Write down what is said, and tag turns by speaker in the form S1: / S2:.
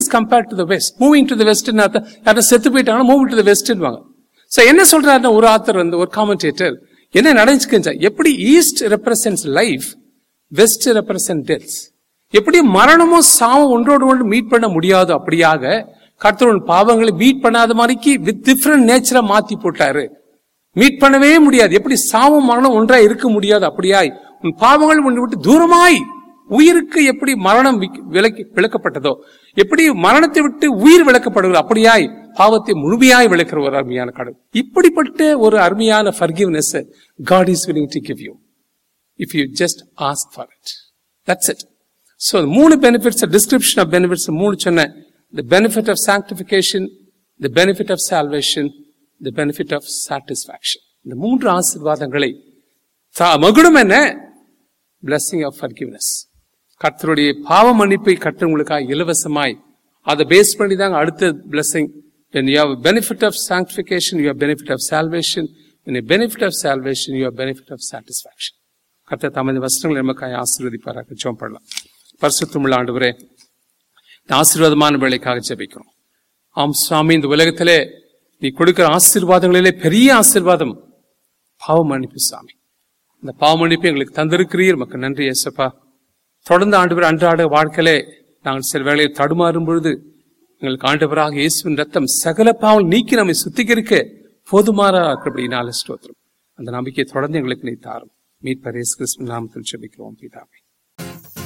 S1: Is compared to the west moving to the west யாரும் செத்து போயிட்டாங்கன்னா மூவிங் டு த வெஸ்ட்வாங்க சோ என்ன சொல்றாருன்னா ஒரு ஆத்தர் வந்து ஒரு காமெண்டேட்டர் என்ன நடந்துச்சுன்னு எப்படி east represents life west represent deaths எப்படி மரணமும் சாவும் ஒன்றோடு ஒன்று மீட் பண்ண முடியாது அப்படியாக கர்த்தரோட பாவங்களை மீட் பண்ணாத மாதிரிக்கு வித் டிஃப்ரெண்ட் நேச்சரா மாத்தி போட்டாரு மீட் பண்ணவே முடியாது எப்படி சாவும் மரணம் ஒன்றா இருக்க முடியாது அப்படியாய் உன் பாவங்கள் உன்னை விட்டு தூரமாய் உயிருக்கு எப்படி மரணம் விக்- விலக்கி விளக்கப்பட்டதோ எப்படி மரணத்தை விட்டு உயிர் விளக்கப்படுகிறது அப்படியாய் பாவத்தை முழுமையாய் விளக்குற ஒரு அருமையான கடவுள் இப்படிப்பட்ட ஒரு அருமையான forgiveness god is willing to give you if you just ask for it. That's it. So, the மூணு benefits, a description of benefits, மூணு சொன்னேன். The benefit of sanctification, the benefit of salvation, the benefit of satisfaction. இந்த மூன்று ஆசீர்வாதங்களை தா- மகுடம் என்ன blessing of forgiveness. கர்த்தருடைய பாவ மன்னிப்பை கர்த்தவங்களுக்காக இலவசமாய் அதை பேஸ் பண்ணி தாங்க அடுத்த blessing when you have a benefit of sanctification you have benefit of salvation when you have benefit of salvation you have benefit of satisfaction கர்த்தர் தமது வஸ்திரங்களை நமக்காய் ஆசீர்வதிப்பாராக ஜெபம் பண்ணலாம் பரிசுத்தமுள்ள ஆண்டவரே இந்த ஆசீர்வாதமான வேலைக்காக ஜெபிக்கிறோம் ஆம் சுவாமி இந்த உலகத்திலே நீ கொடுக்கிற ஆசீர்வாதங்களிலே பெரிய ஆசீர்வாதம் பாவ மன்னிப்பு சாமி இந்த பாவ மன்னிப்பு எங்களுக்கு தந்திருக்கிறீர் மக்கள் நன்றி ஏசப்பா தொடர்ந்து ஆண்டவர் அன்றாட வாழ்க்கையிலே நாங்கள் சில வேளையில் தடுமாறும் பொழுது எங்களுக்கு ஆண்டவராக இயேசுவின் ரத்தம் சகல பாவம் நீக்கி நம்மை சுத்திகரிக்க போதுமாறா இருக்கிறபடினால ஸ்தோத்திரம் அந்த நம்பிக்கையை தொடர்ந்து எங்களுக்கு நீ தாரும் மீட்பர் இயேசு கிறிஸ்துவின் நாமத்தில் ஜெபிக்கிறோம் பிதாவே